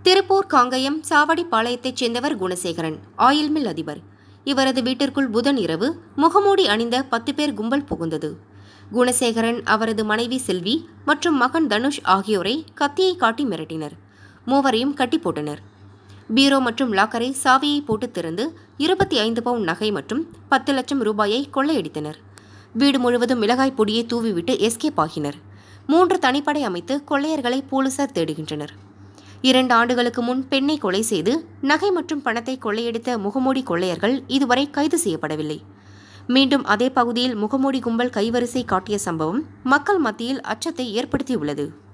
திருப்பூர் காங்கயம் சாவடிப்பாளையத்தைச் சேர்ந்தவர் Gunasekaran oil mill அதிபர் இவரது வீட்டிற்குள் புதன் இரவு முகமூடி அணிந்த பத்து பேர் கும்பல் புகுந்தது குணசேகரன் அவரது மனைவி செல்வி மற்றும் மகன் தனுஷ் ஆகியோரை கத்தியை காட்டி மிரட்டினர் மூவரையும் கட்டி போட்டனர் பீரோ மற்றும் லாக்கரை சாவியை போட்டு திறந்து இருபத்தி ஐந்து பவுன் நகை மற்றும் பத்து லட்சம் ரூபாயை கொள்ளையடித்தனர் வீடு முழுவதும் மிளகாய் பொடியை தூவிவிட்டு எஸ்கேப் ஆகினர் மூன்று தனிப்படை அமைத்து கொள்ளையர்களை போலீசார் தேடுகின்றனர் இரண்டு ஆண்டுகளுக்கு முன் பெண்ணை கொலை செய்து நகை மற்றும் பணத்தை கொள்ளையடித்த முகமூடி கொள்ளையர்கள் இதுவரை கைது செய்யப்படவில்லை மீண்டும் அதே பகுதியில் முகமூடி கும்பல் கைவரிசை காட்டிய சம்பவம் மக்கள் மத்தியில் அச்சத்தை ஏற்படுத்தியுள்ளது